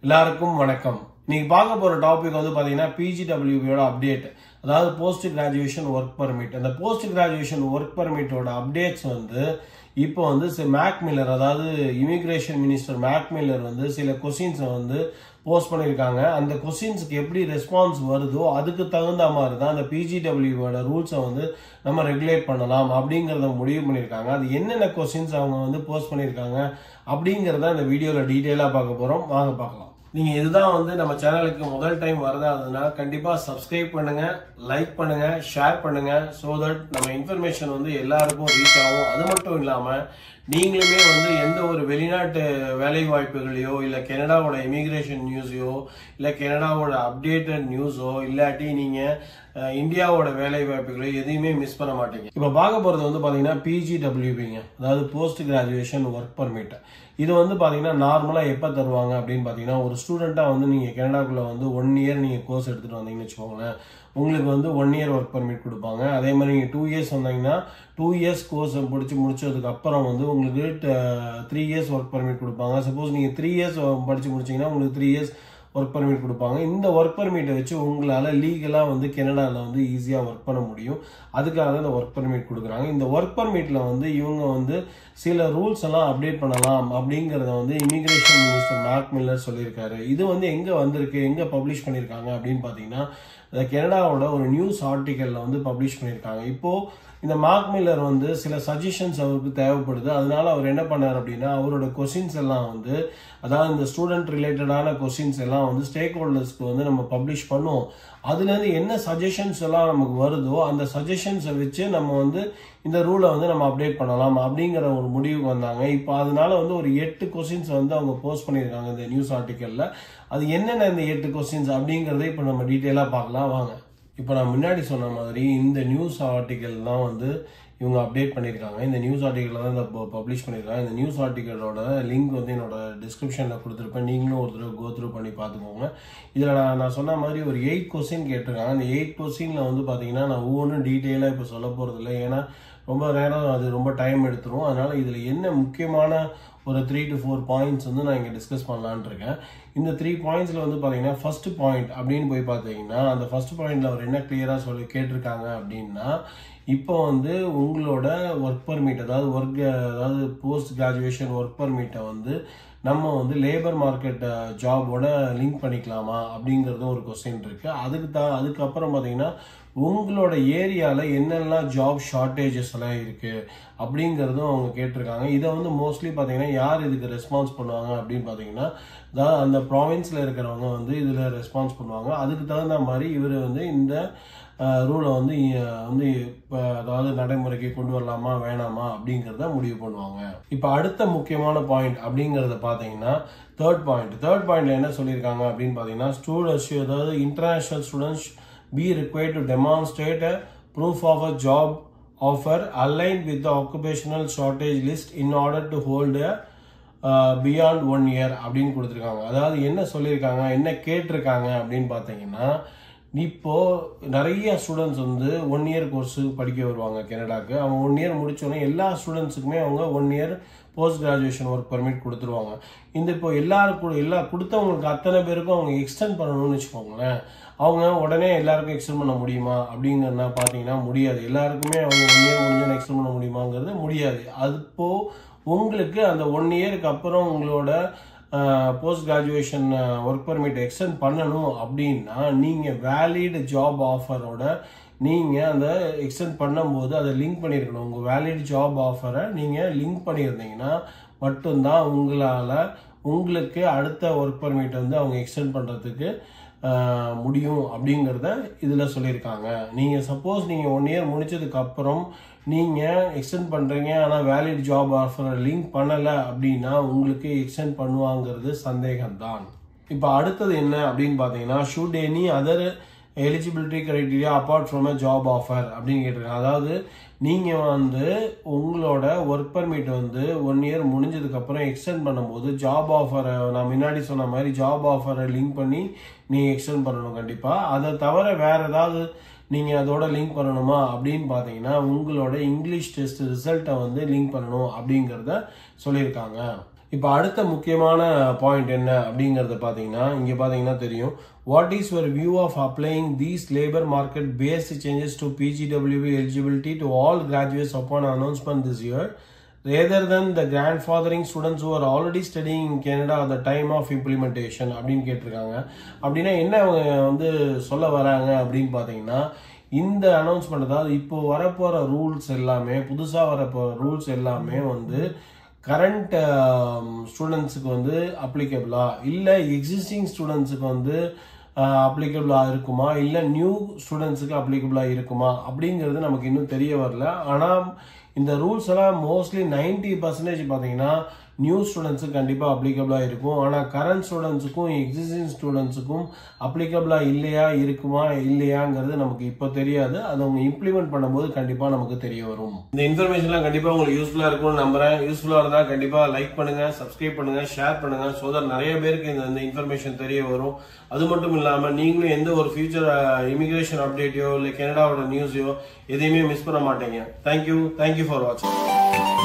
எல்லாருக்கும் வணக்கம் இன்னைக்கு பார்க்க போற டாபிக் வந்து பாத்தீங்கன்னா பிஜிடபிள்யூபியோட அப்டேட் அதாவது போஸ்ட் கிராஜுவேஷன் ஒர்க் பர்மிட் அந்த போஸ்ட் கிராஜுவேஷன் ஒர்க் பர்மிட்டோட அப்டேட்ஸ் வந்து இப்போ வந்து சி- மேக் மில்லர் அதாவது இமிகிரேஷன் மினிஸ்டர் மேக் மில்லர் வந்து சில கொஸ்டின்ஸை வந்து போஸ்ட் பண்ணியிருக்காங்க அந்த கொஸ்டின்ஸ்க்கு எப்படி ரெஸ்பான்ஸ் வருதோ அதுக்கு தகுந்த மாதிரி தான் அந்த பிஜிடபிள்யூவோட ரூல்ஸை வந்து நம்ம ரெகுலேட் பண்ணலாம் அப்படிங்கிறத முடிவு பண்ணியிருக்காங்க அது என்னென்ன கொஸ்டின்ஸ் அவங்க வந்து போஸ்ட் பண்ணியிருக்காங்க அப்படிங்கிறத இந்த வீடியோவில் டீட்டெயிலாக பார்க்க போகிறோம் வாங்க பார்க்கலாம் நீங்க இதுதான் வந்து நம்ம சேனலுக்கு முதல் டைம் வரதா இருந்ததுன்னா கண்டிப்பா சப்ஸ்கிரைப் பண்ணுங்க லைக் பண்ணுங்க ஷேர் பண்ணுங்க ஸோ தட் நம்ம இன்ஃபர்மேஷன் வந்து எல்லாருக்கும் ரீச் ஆகும் அது மட்டும் இல்லாம நீங்களுமே வந்து எந்த ஒரு வெளிநாட்டு வேலை வாய்ப்புகளையோ இல்ல கனடாவோட இமிகிரேஷன் நியூஸையோ இல்ல கனடாவோட அப்டேட்டட் நியூஸோ இல்லாட்டி நீங்க அஹ், இந்தியாவோட வேலை வாய்ப்புகளோ எதையுமே மிஸ் பண்ண மாட்டீங்க இப்ப பார்க்க போறது வந்து பாத்தீங்கன்னா பிஜிடபிள்யூபிங்க அதாவது போஸ்ட் கிராஜுவேஷன் ஒர்க் பர்மிட் இது வந்து பாத்தீங்கன்னா நார்மலா எப்ப தருவாங்க அப்படின்னு பாத்தீங்கன்னா ஒரு ஸ்டூடெண்டா வந்து நீங்க கனடாக்குள்ள வந்து ஒன் இயர் நீங்க கோர்ஸ் எடுத்துட்டு வந்தீங்கன்னு வச்சுக்கோங்களேன் உங்களுக்கு வந்து ஒன் இயர் ஒர்க் பர்மிட் கொடுப்பாங்க அதே மாதிரி நீங்க டூ இயர்ஸ் வந்தீங்கன்னா டூ இயர்ஸ் கோர்ஸ் படிச்சு முடிச்சதுக்கு அப்புறம் வந்து உங்களுக்கு த்ரீ இயர்ஸ் ஒர்க் பர்மிட் கொடுப்பாங்க சப்போஸ் நீங்க த்ரீ இயர்ஸ் படிச்சு முடிச்சீங்கன்னா உங்களுக்கு த்ரீ இயர்ஸ் ஒர்க் பர்மிட் கொடுப்பாங்க இந்த ஒர்க் பர்மிட்டை வச்சு உங்களால லீகலா வந்து கனடால வந்து ஈஸியா ஒர்க் பண்ண முடியும் அதுக்காக தான் இந்த ஒர்க் பர்மிட் கொடுக்குறாங்க இந்த ஒர்க் பர்மிட்ல வந்து இவங்க வந்து சில ரூல்ஸ் எல்லாம் அப்டேட் பண்ணலாம் அப்படிங்கறத வந்து இமிகிரேஷன் மினிஸ்டர் மார்க் மில்லர் சொல்லியிருக்காரு இது வந்து எங்க வந்திருக்கு எங்க பப்ளிஷ் பண்ணியிருக்காங்க அப்படின்னு பாத்தீங்கன்னா இந்த கனடாவோட ஒரு நியூஸ் ஆர்டிக்கல்ல வந்து பப்ளிஷ் பண்ணியிருக்காங்க இப்போ இந்த மார்க் மில்லர் வந்து சில சஜஷன்ஸ் அவருக்கு தேவைப்படுது அதனால அவர் என்ன பண்ணார் அப்படின்னா அவரோட கொஸ்டின்ஸ் எல்லாம் வந்து அதாவது இந்த ஸ்டூடெண்ட் ரிலேட்டடான கொஸ்டின்ஸ் எல்லாம் வந்து ஸ்டேக் ஹோல்டர்ஸ்க்கு வந்து நம்ம பப்ளிஷ் பண்ணுவோம் அதுல இருந்து என்ன சஜஷன்ஸ் எல்லாம் நமக்கு வருதோ அந்த சஜஷன்ஸை வச்சு நம்ம வந்து இந்த ரூலை வந்து நம்ம அப்டேட் பண்ணலாம் அப்படிங்கிற ஒரு முடிவுக்கு வந்தாங்க இப்போ அதனால வந்து ஒரு எட்டு கொஸ்டின்ஸ் வந்து அவங்க போஸ்ட் பண்ணியிருக்காங்க இந்த நியூஸ் ஆர்டிக்கல்ல அது என்னென்ன இந்த எட்டு கொஸ்டின்ஸ் அப்படிங்கறத இப்போ நம்ம டீட்டெயிலாக பார்க்கலாம் வாங்க இப்போ நான் முன்னாடி சொன்ன மாதிரி இந்த நியூஸ் ஆர்டிக்கல் தான் வந்து இவங்க அப்டேட் பண்ணியிருக்காங்க இந்த நியூஸ் ஆர்டிக்கல் தான் இந்த பப்ளிஷ் பண்ணியிருக்காங்க இந்த நியூஸ் ஆர்டிக்கலோட லிங்க் வந்து என்னோட டிஸ்கிரிப்ஷனில் கொடுத்துருப்பேன் நீங்களும் ஒரு தடவை கோ த்ரூ பண்ணி பார்த்துக்கோங்க இதில் நான் நான் சொன்ன மாதிரி ஒரு எயிட் கொஸ்டின் கேட்டிருக்காங்க அந்த எயிட் கொஸ்டினில் வந்து பார்த்தீங்கன்னா நான் ஒவ்வொன்றும் டீட்டெயிலாக இப்போ சொல்ல போகிறது இல்லை ஏன்னா ரொம்ப நேரம் அது ரொம்ப டைம் எடுத்துரும் அதனால இதில் என்ன முக்கியமான ஒரு த்ரீ டு ஃபோர் பாயிண்ட்ஸ் வந்து நான் இங்கே டிஸ்கஸ் பண்ணலான்னு இருக்கேன் இந்த த்ரீ பாயிண்ட்ஸில் வந்து பார்த்தீங்கன்னா ஃபர்ஸ்ட் பாயிண்ட் அப்படின்னு போய் பார்த்தீங்கன்னா அந்த ஃபர்ஸ்ட் பாயிண்ட்ல அவர் என்ன கிளியராக சொல்லி கேட்டிருக்காங்க அப்படின்னா இப்போ வந்து உங்களோட ஒர்க் பர்மிட் அதாவது ஒர்க் அதாவது போஸ்ட் கிராஜுவேஷன் ஒர்க் பர்மிட்டை வந்து நம்ம வந்து லேபர் மார்க்கெட் ஜாபோட லிங்க் பண்ணிக்கலாமா அப்படிங்கிறதும் ஒரு கொஸ்டின் இருக்கு அதுக்கு தான் அதுக்கப்புறம் பார்த்தீங்கன்னா உங்களோட ஏரியாவில் என்னெல்லாம் ஜாப் ஷார்ட்டேஜஸ் எல்லாம் இருக்கு அப்படிங்கிறதும் அவங்க கேட்டிருக்காங்க இதை வந்து மோஸ்ட்லி பார்த்தீங்கன்னா யார் இதுக்கு ரெஸ்பான்ஸ் பண்ணுவாங்க அப்படின்னு பார்த்தீங்கன்னா அதாவது அந்த ப்ராவின்ஸில் இருக்கிறவங்க வந்து இதில் ரெஸ்பான்ஸ் பண்ணுவாங்க அதுக்கு தகுந்த மாதிரி இவர் வந்து இந்த ரூலை வந்து அஹ், வந்து இப்போ அதாவது நடைமுறைக்கு கொண்டு வரலாமா வேணாமா அப்படிங்கிறத முடிவு பண்ணுவாங்க இப்போ அடுத்த முக்கியமான பாயிண்ட் அப்படிங்கிறத பார்த்தீங்கன்னா தேர்ட் பாயிண்ட் தேர்ட் பாயிண்ட்ல என்ன சொல்லியிருக்காங்க அப்படின்னு பார்த்தீங்கன்னா ஸ்டூடெண்ட்ஸ் அதாவது international students be required to demonstrate a proof of a job offer aligned with the occupational shortage list in order to hold a beyond one year அப்படின்னு கொடுத்துருக்காங்க அதாவது என்ன சொல்லியிருக்காங்க என்ன கேட்டிருக்காங்க அப்படின்னு பார்த்தீங்கன்னா இப்போ நிறைய ஸ்டூடெண்ட்ஸ் வந்து ஒன் இயர் கோர்ஸ் படிக்க வருவாங்க கனடாக்கு அவங்க ஒன் இயர் முடிச்சோடனே எல்லா ஸ்டூடெண்ட்ஸுக்குமே அவங்க one year post graduation work permit கொடுத்துருவாங்க இந்த இப்போ எல்லாருக்கும் எல்லா கொடுத்தவங்களுக்கு அத்தனை பேருக்கும் அவங்க எக்ஸ்டெண்ட் பண்ணணும்னு வச்சுக்கோங்களேன் அவங்க உடனே எல்லாருக்கும் எக்ஸ்டெண்ட் பண்ண முடியுமா அப்படிங்கிறத பார்த்தீங்கன்னா முடியாது எல்லாருக்குமே அவங்க ஒன் இயர் முடிஞ்சோன்னு எக்ஸ்டெண்ட் பண்ண முடியுமாங்கிறது முடியாது அதுப்போ உங்களுக்கு அந்த ஒன் இயருக்கு அப்புறம் உங்களோட post graduation work permit extend பண்ணணும் அப்படின்னா நீங்கள் வேலிட் ஜாப் ஆஃபரோட நீங்கள் அந்த எக்ஸ்டெண்ட் பண்ணும்போது அதை லிங்க் பண்ணியிருக்கணும் உங்கள் வேலிட் ஜாப் ஆஃபரை நீங்கள் லிங்க் பண்ணியிருந்தீங்கன்னா மட்டும்தான் உங்களால் உங்களுக்கு அடுத்த ஒர்க் பர்மிட் வந்து அவங்க எக்ஸ்டெண்ட் பண்ணுறதுக்கு ஆஹ் முடியும் அப்படிங்கிறத இதில் சொல்லியிருக்காங்க நீங்கள் சப்போஸ் நீங்கள் ஒன் இயர் முடிச்சதுக்கு அப்புறம் நீங்கள் எக்ஸ்டெண்ட் பண்ணுறீங்க ஆனால் வேலிட் ஜாப் ஆஃபரை லிங்க் பண்ணலை அப்படின்னா உங்களுக்கு எக்ஸ்டெண்ட் பண்ணுவாங்கிறது சந்தேகம்தான் இப்போ அடுத்தது என்ன அப்படின்னு பார்த்தீங்கன்னா should any other eligibility criteria apart from a job offer அப்படின்னு கேட்டிருக்காங்க அதாவது நீங்கள் வந்து உங்களோட ஒர்க் பர்மிட் வந்து ஒன் இயர் முடிஞ்சதுக்கப்புறம் எக்ஸ்டெண்ட் பண்ணும்போது ஜாப் ஆஃபரை நான் முன்னாடி சொன்ன மாதிரி ஜாப் ஆஃபரை லிங்க் பண்ணி நீங்கள் எக்ஸ்டெண்ட் பண்ணணும் கண்டிப்பாக அதை தவிர வேற ஏதாவது நீங்கள் அதோட லிங்க் பண்ணணுமா அப்படின்னு பார்த்தீங்கன்னா உங்களோட இங்கிலீஷ் டெஸ்ட் ரிசல்ட்டை வந்து லிங்க் பண்ணணும் அப்படிங்கிறத சொல்லியிருக்காங்க இப்போ அடுத்த முக்கியமான பாயிண்ட் என்ன அப்படிங்கறத பாத்தீங்கன்னா இங்க பாத்தீங்கன்னா தெரியும் what is your view of applying these labour market based changes to PGWP eligibility to all graduates upon announcement this year rather than the grandfathering students who are already studying in Canada at the time of implementation அப்படின்னு கேட்டிருக்காங்க அப்படின்னா என்ன அவங்க வந்து சொல்ல வராங்க அப்படின்னு பார்த்தீங்கன்னா இந்த அனௌன்ஸ்மெண்ட் அதாவது இப்போ வரப்போற ரூல்ஸ் எல்லாமே புதுசாக வரப்போற ரூல்ஸ் எல்லாமே வந்து கரண்ட் ஸ்டூடெண்ட்ஸுக்கு வந்து அப்ளிகபிளா இல்லை எக்ஸிஸ்டிங் ஸ்டூடெண்ட்ஸுக்கு வந்து அப்ளிகபிளா இருக்குமா இல்லை நியூ ஸ்டூடெண்ட்ஸுக்கு அப்ளிகபிளா இருக்குமா அப்படிங்கிறது நமக்கு இன்னும் தெரிய வரல ஆனால் இந்த ரூல்ஸ் எல்லாம் மோஸ்ட்லி நைன்டி பர்சன்டேஜ் பார்த்தீங்கன்னா நியூ ஸ்டூடெண்ட்ஸுக்கு கண்டிப்பாக அப்ளிகபிளாக இருக்கும் ஆனால் கரண்ட் ஸ்டூடெண்ட்ஸுக்கும் எக்ஸிஸ்டிங் ஸ்டூடெண்ட்ஸுக்கும் அப்ளிகபிளாக இல்லையா இருக்குமா இல்லையாங்கிறது நமக்கு இப்போ தெரியாது அதை அவங்க இம்ப்ளிமெண்ட் பண்ணும்போது கண்டிப்பாக நமக்கு தெரிய வரும் இந்த இன்ஃபர்மேஷன்லாம் கண்டிப்பாக உங்களுக்கு யூஸ்ஃபுல்லாக இருக்கும்னு நம்புறேன் யூஸ்ஃபுல்லாக இருந்தால் கண்டிப்பாக லைக் பண்ணுங்க சப்ஸ்கிரைப் பண்ணுங்க ஷேர் பண்ணுங்க ஸோ தட் நிறைய பேருக்கு இந்த இந்த இன்ஃபர்மேஷன் தெரிய வரும் அது மட்டும் இல்லாமல் நீங்களும் எந்த ஒரு ஃபியூச்சர் இமிகிரேஷன் அப்டேட்டையோ இல்லை கனடாவோட நியூஸையோ எதையுமே மிஸ் பண்ண மாட்டீங்க தேங்க்யூ தேங்க்யூ ஃபார் வாட்சிங்